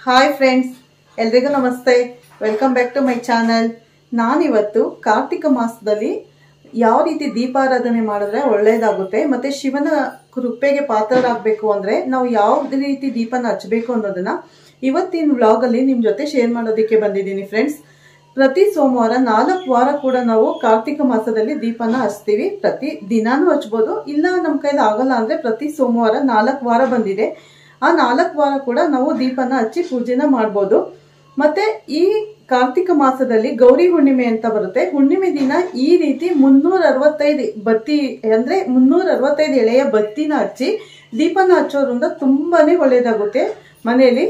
hi friends ಎಲ್ರಿಗೂ ನಮಸ್ತೆ welcome back to my channel ನಾನಿವತ್ತು ಕಾರ್ತಿಕ ಮಾಸದಲ್ಲಿ ಯಾವ ರೀತಿ ದೀಪಾರಾಧನೆ ಮಾಡಿದ್ರೆ ಒಳ್ಳೇದಾಗುತ್ತೆ ಮತ್ತೆ ಶಿವನ ಕೃಪೆಗೆ ಪಾತ್ರರಾಗಬೇಕು ಅಂದ್ರೆ ನಾವು ಯಾವ ರೀತಿ ದೀಪನ ಹಚ್ಚಬೇಕು ಅನ್ನೋದನ್ನ ಇವತ್ತಿನ ವ್ಲಾಗ್ ಅಲ್ಲಿ ನಿಮ್ ಜೊತೆ ಶೇರ್ ಮಾಡೋದಕ್ಕೆ ಬಂದಿದ್ದೀನಿ ಫ್ರೆಂಡ್ಸ್ ಪ್ರತಿ ಸೋಮವಾರ ನಾಲ್ಕು ವಾರ ಕೂಡ ನಾವು ಕಾರ್ತಿಕ ಮಾಸದಲ್ಲಿ ದೀಪನ ಹಚ್ತೀವಿ ಪ್ರತಿ ದಿನಾನೂ ಹಚ್ಬೋದು ಇಲ್ಲ ನಮ್ಮ ಕೈಲಿ ಆಗಲ್ಲ ಅಂದ್ರೆ ಪ್ರತಿ ಸೋಮವಾರ ನಾಲ್ಕು ವಾರ ಬಂದಿದೆ ಆ ನಾಲ್ಕು ವಾರ ಕೂಡ ನಾವು ದೀಪನ ಹಚ್ಚಿ ಪೂಜೆನ ಮಾಡ್ಬೋದು ಮತ್ತೆ ಈ ಕಾರ್ತಿಕ ಮಾಸದಲ್ಲಿ ಗೌರಿ ಹುಣ್ಣಿಮೆ ಅಂತ ಬರುತ್ತೆ ಹುಣ್ಣಿಮೆ ದಿನ ಈ ರೀತಿ ಮುನ್ನೂರ ಅರವತ್ತೈದು ಬತ್ತಿ ಅಂದ್ರೆ ಮುನ್ನೂರ ಅರವತ್ತೈದು ಎಳೆಯ ಬತ್ತಿನ ಹಚ್ಚಿ ದೀಪನ ಹಚ್ಚೋದ್ರಿಂದ ತುಂಬಾನೇ ಒಳ್ಳೇದಾಗುತ್ತೆ ಮನೆಯಲ್ಲಿ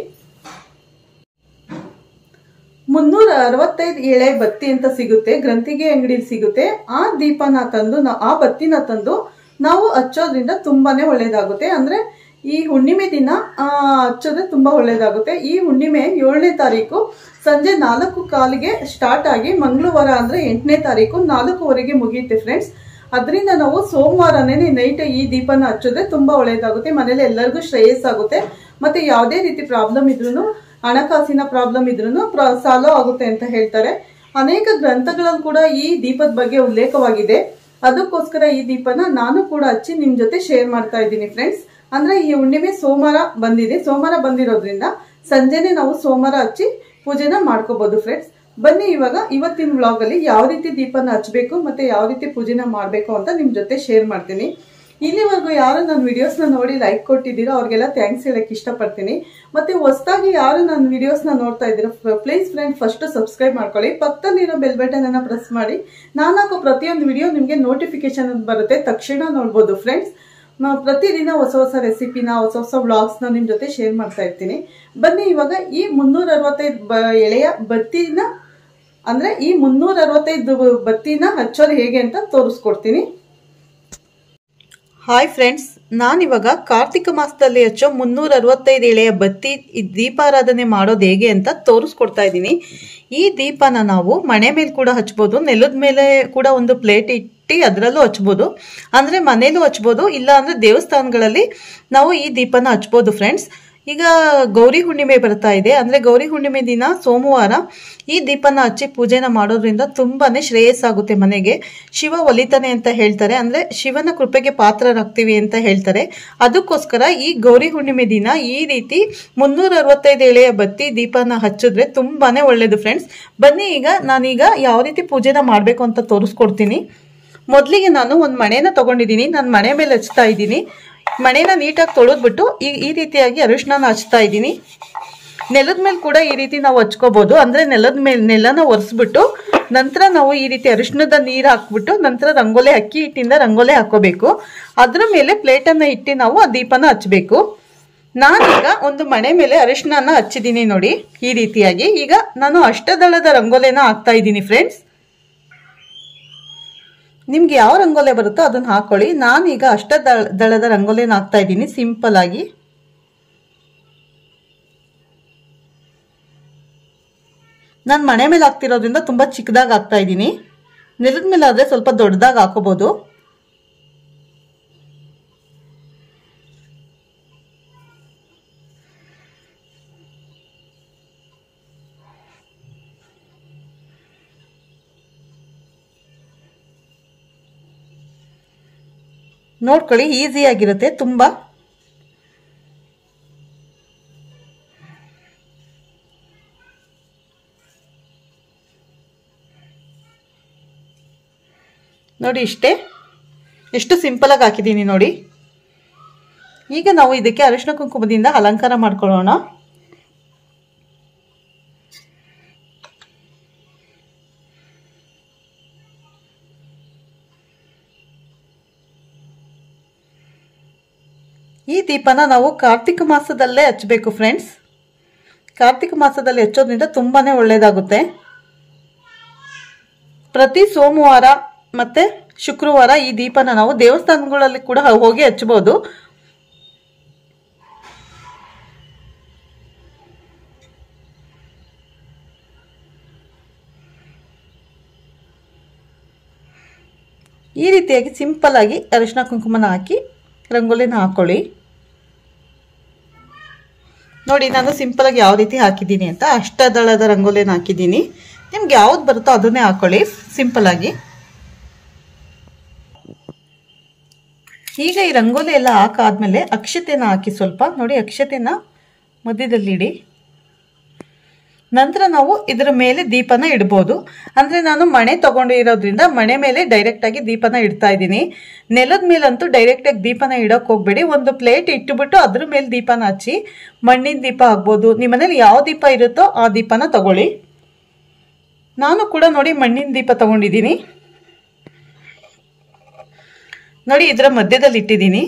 ಮುನ್ನೂರ ಅರವತ್ತೈದು ಎಳೆ ಬತ್ತಿ ಅಂತ ಸಿಗುತ್ತೆ ಗ್ರಂಥಿಗೆ ಅಂಗಡಿಲಿ ಸಿಗುತ್ತೆ ಆ ದೀಪನ ತಂದು ನಾ- ಆ ಬತ್ತಿನ ತಂದು ನಾವು ಹಚ್ಚೋದ್ರಿಂದ ತುಂಬಾನೇ ಒಳ್ಳೇದಾಗುತ್ತೆ ಅಂದ್ರೆ ಈ ಹುಣ್ಣಿಮೆ ದಿನ ಆ, ಹಚ್ಚೋದ್ರೆ ತುಂಬಾ ಒಳ್ಳೇದಾಗುತ್ತೆ ಈ ಹುಣ್ಣಿಮೆ ಏಳನೇ ತಾರೀಕು ಸಂಜೆ ನಾಲ್ಕು ಕಾಲಿಗೆ ಸ್ಟಾರ್ಟ್ ಆಗಿ ಮಂಗಳವಾರ ಅಂದ್ರೆ ಎಂಟನೇ ತಾರೀಕು ನಾಲ್ಕುವರೆಗೆ ಮುಗಿಯುತ್ತೆ ಫ್ರೆಂಡ್ಸ್ ಅದರಿಂದ ನಾವು ಸೋಮವಾರನೇ ನೈಟ್ ಈ ದೀಪನ ಹಚ್ಚಿದ್ರೆ ತುಂಬಾ ಒಳ್ಳೇದಾಗುತ್ತೆ ಮನೇಲಿ ಎಲ್ಲರಿಗೂ ಶ್ರೇಯಸ್ ಆಗುತ್ತೆ ಮತ್ತೆ ಯಾವುದೇ ರೀತಿ ಪ್ರಾಬ್ಲಮ್ ಇದ್ರೂ ಹಣಕಾಸಿನ ಪ್ರಾಬ್ಲಮ್ ಇದ್ರೂ ಸಾಲ್ವ್ ಆಗುತ್ತೆ ಅಂತ ಹೇಳ್ತಾರೆ ಅನೇಕ ಗ್ರಂಥಗಳಲ್ಲಿ ಕೂಡ ಈ ದೀಪದ ಬಗ್ಗೆ ಉಲ್ಲೇಖವಾಗಿದೆ ಅದಕ್ಕೋಸ್ಕರ ಈ ದೀಪನ ನಾನು ಕೂಡ ಹಚ್ಚಿ ನಿಮ್ ಜೊತೆ ಶೇರ್ ಮಾಡ್ತಾ ಇದ್ದೀನಿ ಫ್ರೆಂಡ್ಸ್ ಅಂದ್ರೆ ಈ ಹುಣ್ಣಿಮೆ ಸೋಮವಾರ ಬಂದಿದೆ ಸೋಮವಾರ ಬಂದಿರೋದ್ರಿಂದ ಸಂಜೆನೆ ನಾವು ಸೋಮವಾರ ಹಚ್ಚಿ ಪೂಜೆನ ಮಾಡ್ಕೋಬಹುದು ಫ್ರೆಂಡ್ಸ್ ಬನ್ನಿ ಇವಾಗ ಇವತ್ತಿನ ವ್ಲಾಗ್ ಅಲ್ಲಿ ಯಾವ ರೀತಿ ದೀಪನ ಹಚ್ಚಬೇಕು ಮತ್ತೆ ಯಾವ ರೀತಿ ಪೂಜೆನ ಮಾಡಬೇಕು ಅಂತ ನಿಮ್ ಜೊತೆ ಶೇರ್ ಮಾಡ್ತೀನಿ ಇಲ್ಲಿವರೆಗೂ ಯಾರು ನನ್ನ ವಿಡಿಯೋಸ್ನ ನೋಡಿ ಲೈಕ್ ಕೊಟ್ಟಿದ್ದೀರೋ ಅವ್ರಿಗೆಲ್ಲ ಥ್ಯಾಂಕ್ಸ್ ಹೇಳಕ್ ಇಷ್ಟಪಡ್ತೀನಿ ಮತ್ತೆ ಹೊಸದಾಗಿ ಯಾರು ನನ್ನ ವಿಡಿಯೋಸ್ನ ನೋಡ್ತಾ ಇದ್ದೀರೋ ಪ್ಲೀಸ್ ಫ್ರೆಂಡ್ ಫಸ್ಟ್ ಸಬ್ಸ್ಕ್ರೈಬ್ ಮಾಡ್ಕೊಳ್ಳಿ ಪಕ್ಕದಲ್ಲಿರೋ ಬೆಲ್ ಬಟನ್ ಅನ್ನ ಪ್ರೆಸ್ ಮಾಡಿ ನಾನು ಹಾಕೋ ಪ್ರತಿಯೊಂದು ವಿಡಿಯೋ ನಿಮಗೆ ನೋಟಿಫಿಕೇಶನ್ ಬರುತ್ತೆ ತಕ್ಷಣ ನೋಡ್ಬೋದು ಫ್ರೆಂಡ್ಸ್ ಪ್ರತಿದಿನ ಹೊಸ ಹೊಸ ರೆಸಿಪಿನ ಹೊಸ ಹೊಸ ವ್ಲಾಗ್ಸ್ನ ನಿಮ್ಮ ಜೊತೆ ಶೇರ್ ಮಾಡ್ತಾ ಇರ್ತೀನಿ ಬನ್ನಿ ಇವಾಗ ಈ ಮುನ್ನೂರ ಅರವತ್ತೈದು ಬ ಎಳೆಯ ಬತ್ತಿನ ಅಂದ್ರೆ ಈ ಮುನ್ನೂರ ಅರವತ್ತೈದು ಬತ್ತಿನ ಹಚ್ಚೋದು ಹೇಗೆ ಅಂತ ತೋರಿಸ್ಕೊಡ್ತೀನಿ ಹಾಯ್ ಫ್ರೆಂಡ್ಸ್ ನಾನಿವಾಗ ಕಾರ್ತಿಕ ಮಾಸದಲ್ಲಿ ಹಚ್ಚೋ ಮುನ್ನೂರ ಅರವತ್ತೈದು ಎಳೆಯ ಬತ್ತಿ ಈ ದೀಪಾರಾಧನೆ ಮಾಡೋದು ಹೇಗೆ ಅಂತ ತೋರಿಸ್ಕೊಡ್ತಾ ಇದ್ದೀನಿ ಈ ದೀಪನ ನಾವು ಮನೆ ಮೇಲೆ ಕೂಡ ಹಚ್ಬೋದು ನೆಲದ ಮೇಲೆ ಕೂಡ ಒಂದು ಪ್ಲೇಟ್ ಇಟ್ಟು ಅದರಲ್ಲೂ ಹಚ್ಬೋದು ಅಂದರೆ ಮನೇಲೂ ಹಚ್ಬೋದು ಇಲ್ಲ ಅಂದರೆ ದೇವಸ್ಥಾನಗಳಲ್ಲಿ ನಾವು ಈ ದೀಪನ ಹಚ್ಬೋದು ಫ್ರೆಂಡ್ಸ್ ಈಗ ಗೌರಿ ಹುಣ್ಣಿಮೆ ಬರ್ತಾ ಇದೆ ಅಂದ್ರೆ ಗೌರಿ ಹುಣ್ಣಿಮೆ ದಿನ ಸೋಮವಾರ ಈ ದೀಪನ ಹಚ್ಚಿ ಪೂಜೆನ ಮಾಡೋದ್ರಿಂದ ತುಂಬಾನೇ ಶ್ರೇಯಸ್ಸಾಗುತ್ತೆ ಮನೆಗೆ ಶಿವ ಒಲಿತಾನೆ ಅಂತ ಹೇಳ್ತಾರೆ ಅಂದ್ರೆ ಶಿವನ ಕೃಪೆಗೆ ಪಾತ್ರರಾಗ್ತೀವಿ ಅಂತ ಹೇಳ್ತಾರೆ ಅದಕ್ಕೋಸ್ಕರ ಈ ಗೌರಿ ಹುಣ್ಣಿಮೆ ದಿನ ಈ ರೀತಿ ಮುನ್ನೂರ ಅರವತ್ತೈದು ಎಳೆಯ ಬತ್ತಿ ದೀಪನ ಹಚ್ಚಿದ್ರೆ ತುಂಬಾನೇ ಒಳ್ಳೇದು ಫ್ರೆಂಡ್ಸ್ ಬನ್ನಿ ಈಗ ನಾನೀಗ ಯಾವ ರೀತಿ ಪೂಜೆನ ಮಾಡಬೇಕು ಅಂತ ತೋರಿಸ್ಕೊಡ್ತೀನಿ ಮೊದಲಿಗೆ ನಾನು ಒಂದು ಮಣೆನ ತಗೊಂಡಿದ್ದೀನಿ ನಾನು ಮಣೆ ಮೇಲೆ ಹಚ್ತಾ ಇದ್ದೀನಿ ಮಣೆನ ನೀಟಾಗಿ ತೊಳೆದ್ಬಿಟ್ಟು ಈ ಈ ರೀತಿಯಾಗಿ ಅರಿಶಿನ ಹಚ್ತಾ ಇದ್ದೀನಿ ನೆಲದ ಮೇಲೆ ಕೂಡ ಈ ರೀತಿ ನಾವು ಹಚ್ಕೋಬಹುದು ಅಂದ್ರೆ ನೆಲದ ಮೇಲೆ ನೆಲನ ಒರೆಸ್ಬಿಟ್ಟು ನಂತರ ನಾವು ಈ ರೀತಿ ಅರಿಶಿಣದ ನೀರು ಹಾಕ್ಬಿಟ್ಟು ನಂತರ ರಂಗೋಲೆ ಅಕ್ಕಿ ಹಿಟ್ಟಿಂದ ರಂಗೋಲೆ ಹಾಕೋಬೇಕು ಅದ್ರ ಮೇಲೆ ಪ್ಲೇಟನ್ನ ಇಟ್ಟು ನಾವು ಆ ದೀಪನ ಹಚ್ಚಬೇಕು ನಾನೀಗ ಒಂದು ಮಣೆ ಮೇಲೆ ಅರಿಶಿನ ಹಚ್ಚಿದ್ದೀನಿ ನೋಡಿ ಈ ರೀತಿಯಾಗಿ ಈಗ ನಾನು ಅಷ್ಟದಳದ ರಂಗೋಲೆನ ಹಾಕ್ತಾ ಇದ್ದೀನಿ ಫ್ರೆಂಡ್ಸ್ ನಿಮ್ಗೆ ಯಾವ ರಂಗೋಲೆ ಬರುತ್ತೋ ಅದನ್ನ ಹಾಕೊಳ್ಳಿ ನಾನೀಗ ಅಷ್ಟ ದಳ ದಳದ ರಂಗೋಲಿನ ಹಾಕ್ತಾ ಇದ್ದೀನಿ ಸಿಂಪಲ್ ಆಗಿ ನಾನು ಮನೆ ಮೇಲೆ ಹಾಕ್ತಿರೋದ್ರಿಂದ ತುಂಬಾ ಚಿಕ್ಕದಾಗಿ ಹಾಕ್ತಾ ಇದ್ದೀನಿ ನೆಲದ ಮೇಲೆ ಆದ್ರೆ ಸ್ವಲ್ಪ ದೊಡ್ಡದಾಗಿ ಹಾಕೋಬಹುದು ನೋಡ್ಕೊಳ್ಳಿ ಈಸಿ ಆಗಿರುತ್ತೆ ತುಂಬಾ ನೋಡಿ ಇಷ್ಟೇ ಎಷ್ಟು ಸಿಂಪಲ್ ಆಗಿ ಹಾಕಿದ್ದೀನಿ ನೋಡಿ ಈಗ ನಾವು ಇದಕ್ಕೆ ಅರಿಶಿನ ಕುಂಕುಮದಿಂದ ಅಲಂಕಾರ ಮಾಡ್ಕೊಳ್ಳೋಣ ಈ ದೀಪನ ನಾವು ಕಾರ್ತಿಕ ಮಾಸದಲ್ಲೇ ಹಚ್ಚಬೇಕು ಫ್ರೆಂಡ್ಸ್ ಕಾರ್ತಿಕ ಮಾಸದಲ್ಲಿ ಹಚ್ಚೋದ್ರಿಂದ ತುಂಬಾನೇ ಒಳ್ಳೇದಾಗುತ್ತೆ ಪ್ರತಿ ಸೋಮವಾರ ಮತ್ತೆ ಶುಕ್ರವಾರ ಈ ದೀಪನ ನಾವು ದೇವಸ್ಥಾನಗಳಲ್ಲಿ ಕೂಡ ಹೋಗಿ ಹಚ್ಚಬಹುದು ಈ ರೀತಿಯಾಗಿ ಸಿಂಪಲ್ ಆಗಿ ಅರಿಶಿನ ಕುಂಕುಮನ ಹಾಕಿ ರಂಗೋಲಿನ ಹಾಕೊಳ್ಳಿ ನೋಡಿ ನಾನು ಸಿಂಪಲ್ ಆಗಿ ಯಾವ ರೀತಿ ಹಾಕಿದ್ದೀನಿ ಅಂತ ಅಷ್ಟದಳದ ರಂಗೋಲಿನ ಹಾಕಿದ್ದೀನಿ ನಿಮ್ಗೆ ಯಾವ್ದು ಬರುತ್ತೋ ಅದನ್ನೇ ಹಾಕೊಳ್ಳಿ ಸಿಂಪಲ್ ಆಗಿ ಈಗ ಈ ರಂಗೋಲಿ ಎಲ್ಲ ಹಾಕಾದ್ಮೇಲೆ ಅಕ್ಷತೆನ ಹಾಕಿ ಸ್ವಲ್ಪ ನೋಡಿ ಅಕ್ಷತೆನ ಮಧ್ಯದಲ್ಲಿಡಿ ನಂತರ ನಾವು ಇದರ ಮೇಲೆ ದೀಪನ ಇಡ್ಬೋದು ಅಂದರೆ ನಾನು ಮಣೆ ತಗೊಂಡಿರೋದ್ರಿಂದ ಮಣೆ ಮೇಲೆ ಡೈರೆಕ್ಟಾಗಿ ದೀಪನ ಇಡ್ತಾ ಇದ್ದೀನಿ ನೆಲದ ಮೇಲಂತೂ ಡೈರೆಕ್ಟಾಗಿ ದೀಪನ ಇಡೋಕೆ ಹೋಗ್ಬೇಡಿ ಒಂದು ಪ್ಲೇಟ್ ಇಟ್ಟುಬಿಟ್ಟು ಅದ್ರ ಮೇಲೆ ದೀಪನ ಹಚ್ಚಿ ಮಣ್ಣಿನ ದೀಪ ಆಗ್ಬೋದು ನಿಮ್ಮ ಮನೇಲಿ ಯಾವ ದೀಪ ಇರುತ್ತೋ ಆ ದೀಪನ ತಗೊಳ್ಳಿ ನಾನು ಕೂಡ ನೋಡಿ ಮಣ್ಣಿನ ದೀಪ ತಗೊಂಡಿದ್ದೀನಿ ನೋಡಿ ಇದರ ಮಧ್ಯದಲ್ಲಿ ಇಟ್ಟಿದ್ದೀನಿ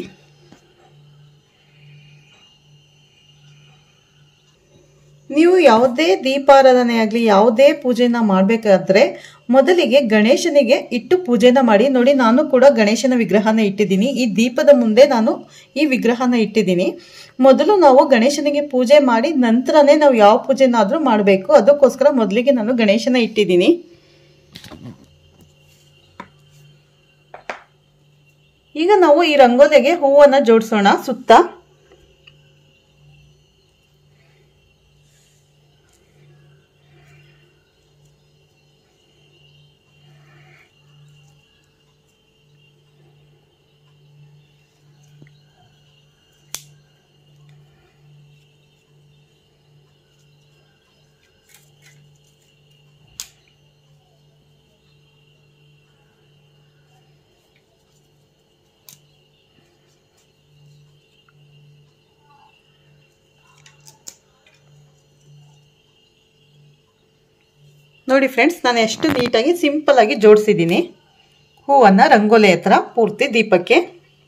ನೀವು ಯಾವುದೇ ದೀಪಾರಾಧನೆ ಆಗಲಿ ಯಾವುದೇ ಪೂಜೆನ ಮಾಡಬೇಕಾದ್ರೆ ಮೊದಲಿಗೆ ಗಣೇಶನಿಗೆ ಇಟ್ಟು ಪೂಜೆನ ಮಾಡಿ ನೋಡಿ ನಾನು ಕೂಡ ಗಣೇಶನ ವಿಗ್ರಹನ ಇಟ್ಟಿದ್ದೀನಿ ಈ ದೀಪದ ಮುಂದೆ ನಾನು ಈ ವಿಗ್ರಹನ ಇಟ್ಟಿದ್ದೀನಿ ಮೊದಲು ನಾವು ಗಣೇಶನಿಗೆ ಪೂಜೆ ಮಾಡಿ ನಂತರನೇ ನಾವು ಯಾವ ಪೂಜೆನಾದರೂ ಮಾಡಬೇಕು ಅದಕ್ಕೋಸ್ಕರ ಮೊದಲಿಗೆ ನಾನು ಗಣೇಶನ ಇಟ್ಟಿದ್ದೀನಿ ಈಗ ನಾವು ಈ ರಂಗೋಲಿಗೆ ಹೂವನ್ನು ಜೋಡಿಸೋಣ ಸುತ್ತ ನೋಡಿ ಫ್ರೆಂಡ್ಸ್ ನಾನು ಎಷ್ಟು ನೀಟಾಗಿ ಸಿಂಪಲ್ ಆಗಿ ಜೋಡಿಸಿದ್ದೀನಿ ಹೂವನ್ನು ರಂಗೋಲಿ ಹತ್ರ ಪೂರ್ತಿ ದೀಪಕ್ಕೆ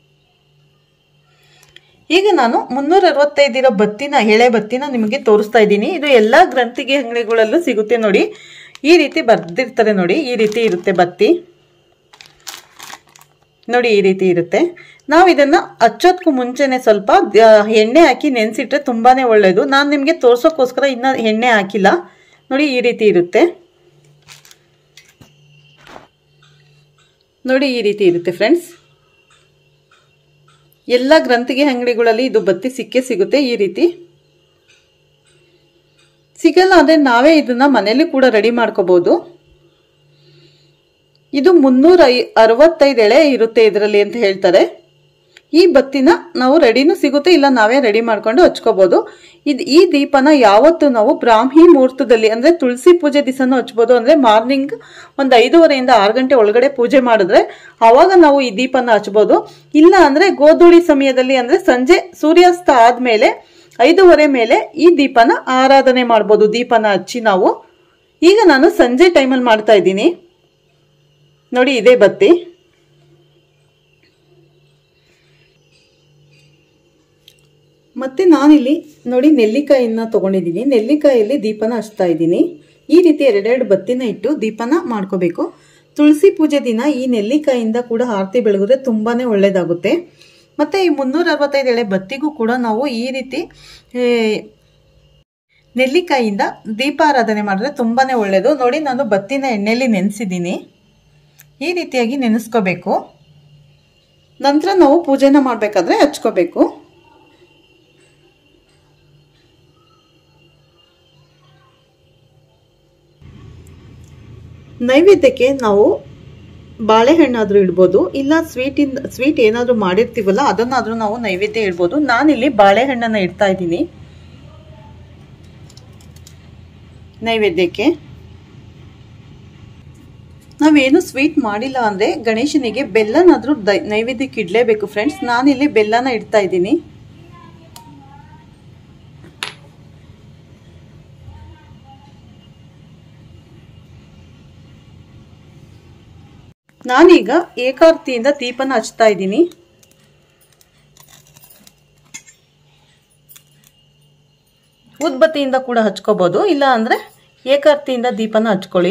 ಈಗ ನಾನು ಮುನ್ನೂರ ಅರವತ್ತೈದಿರೋ ಬತ್ತಿನ ಎಳೆ ಬತ್ತಿನ ನಿಮಗೆ ತೋರಿಸ್ತಾ ಇದ್ದೀನಿ ಇದು ಎಲ್ಲ ಗ್ರಂಥಿಗೆ ಅಂಗಡಿಗಳಲ್ಲೂ ಸಿಗುತ್ತೆ ನೋಡಿ ಈ ರೀತಿ ಬರ್ದಿರ್ತಾರೆ ನೋಡಿ ಈ ರೀತಿ ಇರುತ್ತೆ ಬತ್ತಿ ನೋಡಿ ಈ ರೀತಿ ಇರುತ್ತೆ ನಾವು ಇದನ್ನು ಹಚ್ಚೋದಕ್ಕೂ ಮುಂಚೆನೆ ಸ್ವಲ್ಪ ಎಣ್ಣೆ ಹಾಕಿ ನೆನೆಸಿಟ್ರೆ ತುಂಬಾ ಒಳ್ಳೆಯದು ನಾನು ನಿಮಗೆ ತೋರ್ಸೋಕ್ಕೋಸ್ಕರ ಇನ್ನೂ ಎಣ್ಣೆ ಹಾಕಿಲ್ಲ ನೋಡಿ ಈ ರೀತಿ ಇರುತ್ತೆ ನೋಡಿ ಈ ರೀತಿ ಇರುತ್ತೆ ಫ್ರೆಂಡ್ಸ್ ಎಲ್ಲ ಗ್ರಂಥಿಗೆ ಅಂಗಡಿಗಳಲ್ಲಿ ಇದು ಬತ್ತಿ ಸಿಕ್ಕೇ ಸಿಗುತ್ತೆ ಈ ರೀತಿ ಸಿಗಲ್ಲ ಅಂದರೆ ನಾವೇ ಇದನ್ನ ಮನೇಲಿ ಕೂಡ ರೆಡಿ ಮಾಡ್ಕೋಬಹುದು ಇದು ಮುನ್ನೂರ ಐ ಅರವತ್ತೈದು ಎಳೆ ಇರುತ್ತೆ ಇದರಲ್ಲಿ ಅಂತ ಹೇಳ್ತಾರೆ ಈ ಬತ್ತಿನ ನಾವು ರೆಡಿನೂ ಸಿಗುತ್ತೆ ಇಲ್ಲ ನಾವೇ ರೆಡಿ ಮಾಡ್ಕೊಂಡು ಹಚ್ಕೋಬಹುದು ಇದು ಈ ದೀಪನ ಯಾವತ್ತು ನಾವು ಬ್ರಾಹ್ಮಿ ಮುಹೂರ್ತದಲ್ಲಿ ಅಂದ್ರೆ ತುಳಸಿ ಪೂಜೆ ದಿವಸನೂ ಹಚ್ಬೋದು ಅಂದ್ರೆ ಮಾರ್ನಿಂಗ್ ಒಂದು ಐದೂವರೆಯಿಂದ ಆರು ಗಂಟೆ ಒಳಗಡೆ ಪೂಜೆ ಮಾಡಿದ್ರೆ ಅವಾಗ ನಾವು ಈ ದೀಪನ ಹಚ್ಬೋದು ಇಲ್ಲ ಅಂದ್ರೆ ಗೋಧೂಳಿ ಸಮಯದಲ್ಲಿ ಅಂದ್ರೆ ಸಂಜೆ ಸೂರ್ಯಾಸ್ತ ಆದ್ಮೇಲೆ ಐದೂವರೆ ಮೇಲೆ ಈ ದೀಪನ ಆರಾಧನೆ ಮಾಡ್ಬೋದು ದೀಪನ ಹಚ್ಚಿ ನಾವು ಈಗ ನಾನು ಸಂಜೆ ಟೈಮಲ್ಲಿ ಮಾಡ್ತಾ ಇದ್ದೀನಿ ನೋಡಿ ಇದೇ ಬತ್ತಿ ಮತ್ತೆ ನಾನಿಲ್ಲಿ ನೋಡಿ ನೆಲ್ಲಿಕಾಯಿನ ತಗೊಂಡಿದ್ದೀನಿ ನೆಲ್ಲಿಕಾಯಲ್ಲಿ ದೀಪನ ಹಚ್ತಾ ಇದ್ದೀನಿ ಈ ರೀತಿ ಎರಡೆರಡು ಬತ್ತಿನ ಇಟ್ಟು ದೀಪನ ಮಾಡ್ಕೋಬೇಕು ತುಳಸಿ ಪೂಜೆ ದಿನ ಈ ನೆಲ್ಲಿಕಾಯಿಂದ ಕೂಡ ಆರತಿ ಬೆಳಗಿದ್ರೆ ತುಂಬಾನೇ ಒಳ್ಳೇದಾಗುತ್ತೆ ಮತ್ತೆ ಈ ಮುನ್ನೂರ ಅರವತ್ತೈದು ಎಳೆ ಬತ್ತಿಗೂ ಕೂಡ ನಾವು ಈ ರೀತಿ ನೆಲ್ಲಿಕಾಯಿಂದ ದೀಪಾರಾಧನೆ ಮಾಡಿದ್ರೆ ತುಂಬಾನೇ ಒಳ್ಳೆಯದು ನೋಡಿ ನಾನು ಬತ್ತಿನ ಎಣ್ಣೆಯಲ್ಲಿ ನೆನೆಸಿದ್ದೀನಿ ಈ ರೀತಿಯಾಗಿ ನೆನೆಸ್ಕೋಬೇಕು ನಂತರ ನಾವು ಪೂಜೆನ ಮಾಡಬೇಕಾದ್ರೆ ಹಚ್ಕೋಬೇಕು ನೈವೇದ್ಯಕ್ಕೆ ನಾವು ಬಾಳೆಹಣ್ಣಾದರೂ ಇಡ್ಬೋದು ಇಲ್ಲ ಸ್ವೀಟಿಂದ ಸ್ವೀಟ್ ಏನಾದರೂ ಮಾಡಿರ್ತೀವಲ್ಲ ಅದನ್ನಾದರೂ ನಾವು ನೈವೇದ್ಯ ಇಡ್ಬೋದು ನಾನಿಲ್ಲಿ ಬಾಳೆಹಣ್ಣನ್ನು ಇಡ್ತಾ ಇದ್ದೀನಿ ನೈವೇದ್ಯಕ್ಕೆ ನಾವೇನು ಸ್ವೀಟ್ ಮಾಡಿಲ್ಲ ಅಂದರೆ ಗಣೇಶನಿಗೆ ಬೆಲ್ಲನಾದರೂ ನೈವೇದ್ಯಕ್ಕೆ ಇಡಲೇಬೇಕು ಫ್ರೆಂಡ್ಸ್ ನಾನಿಲ್ಲಿ ಬೆಲ್ಲನ ಇಡ್ತಾ ಇದ್ದೀನಿ ನಾನೀಗ ಏಕಾರ್ತಿಯಿಂದ ದೀಪನ ಹಚ್ತಾ ಇದ್ದೀನಿ ಉದ್ಬತ್ತಿಯಿಂದ ಕೂಡ ಹಚ್ಕೋಬಹುದು ಇಲ್ಲ ಅಂದ್ರೆ ಏಕಾರ್ತಿಯಿಂದ ದೀಪನ ಹಚ್ಕೊಳ್ಳಿ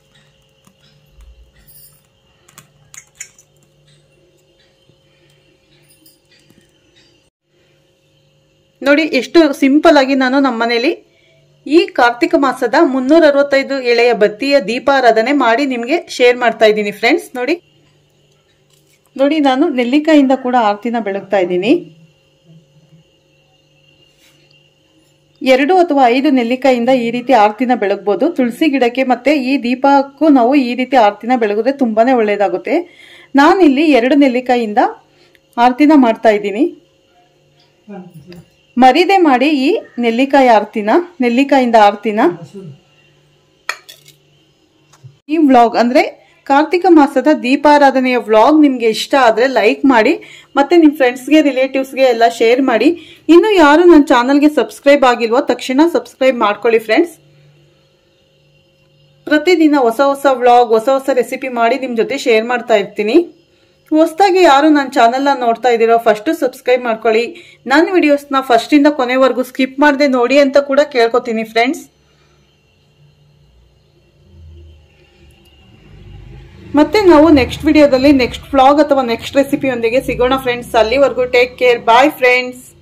ನೋಡಿ ಎಷ್ಟು ಸಿಂಪಲ್ ಆಗಿ ನಾನು ನಮ್ಮ ಮನೇಲಿ ಈ ಕಾರ್ತಿಕ ಮಾಸದ ಮುನ್ನೂರ ಅರವತ್ತೈದು ಎಳೆಯ ಬತ್ತಿಯ ದೀಪಾರಾಧನೆ ಮಾಡಿ ನಿಮಗೆ ಶೇರ್ ಮಾಡ್ತಾ ಇದ್ದೀನಿ ಫ್ರೆಂಡ್ಸ್ ನೋಡಿ ನೋಡಿ ನಾನು ನೆಲ್ಲಿಕಾಯಿಂದ ಕೂಡ ಆರತಿನ ಬೆಳಗ್ತಾ ಇದ್ದೀನಿ ಎರಡು ಅಥವಾ ಐದು ನೆಲ್ಲಿಕಾಯಿಂದ ಈ ರೀತಿ ಆರತಿನ ಬೆಳಗ್ಬೋದು ತುಳಸಿ ಗಿಡಕ್ಕೆ ಮತ್ತೆ ಈ ದೀಪಕ್ಕೂ ನಾವು ಈ ರೀತಿ ಆರತಿನ ಬೆಳಗಿದ್ರೆ ತುಂಬಾನೇ ಒಳ್ಳೇದಾಗುತ್ತೆ ನಾನಿಲ್ಲಿ ಎರಡು ನೆಲ್ಲಿಕಾಯಿಂದ ಆರತಿನ ಮಾಡ್ತಾ ಇದ್ದೀನಿ ಮರಿದೆ ಮಾಡಿ ಈ ನೆಲ್ಲಿಕಾಯಿ ಆರತಿನ ನೆಲ್ಲಿಕಾಯಿಂದ ಆರತಿನ ಈ ವ್ಲಾಗ್ ಅಂದ್ರೆ ಕಾರ್ತಿಕ ಮಾಸದ ದೀಪಾರಾಧನೆಯ ವ್ಲಾಗ್ ನಿಮ್ಗೆ ಇಷ್ಟ ಆದ್ರೆ ಲೈಕ್ ಮಾಡಿ ಮತ್ತೆ ನಿಮ್ ಫ್ರೆಂಡ್ಸ್ಗೆ ರಿಲೇಟಿವ್ಸ್ಗೆ ಎಲ್ಲ ಶೇರ್ ಮಾಡಿ ಇನ್ನು ಯಾರು ನನ್ನ ಚಾನಲ್ಗೆ ಸಬ್ಸ್ಕ್ರೈಬ್ ಆಗಿಲ್ವೋ ತಕ್ಷಣ ಸಬ್ಸ್ಕ್ರೈಬ್ ಮಾಡ್ಕೊಳ್ಳಿ ಫ್ರೆಂಡ್ಸ್ ಪ್ರತಿದಿನ ಹೊಸ ಹೊಸ ವ್ಲಾಗ್ ಹೊಸ ಹೊಸ ರೆಸಿಪಿ ಮಾಡಿ ನಿಮ್ ಜೊತೆ ಶೇರ್ ಮಾಡ್ತಾ ಇರ್ತೀನಿ ಹೊಸದಾಗಿ ಯಾರು ನನ್ನ ಚಾನಲ್ನ ನೋಡ್ತಾ ಇದ್ದೀರೋ ಫಸ್ಟ್ ಸಬ್ಸ್ಕ್ರೈಬ್ ಮಾಡ್ಕೊಳ್ಳಿ ನನ್ನ ವಿಡಿಯೋಸ್ನ ಫಸ್ಟಿಂದ ಕೊನೆವರೆಗೂ ಸ್ಕಿಪ್ ಮಾಡದೆ ನೋಡಿ ಅಂತ ಕೂಡ ಕೇಳ್ಕೊತೀನಿ ಫ್ರೆಂಡ್ಸ್ ಮತ್ತೆ ನಾವು ನೆಕ್ಸ್ಟ್ ವಿಡಿಯೋದಲ್ಲಿ ನೆಕ್ಸ್ಟ್ ವ್ಲಾಗ್ ಅಥವಾ ನೆಕ್ಸ್ಟ್ ರೆಸಿಪಿಯೊಂದಿಗೆ ಸಿಗೋಣ ಫ್ರೆಂಡ್ಸ್ ಅಲ್ಲಿವರೆಗೂ ಟೇಕ್ ಕೇರ್ ಬಾಯ್ ಫ್ರೆಂಡ್ಸ್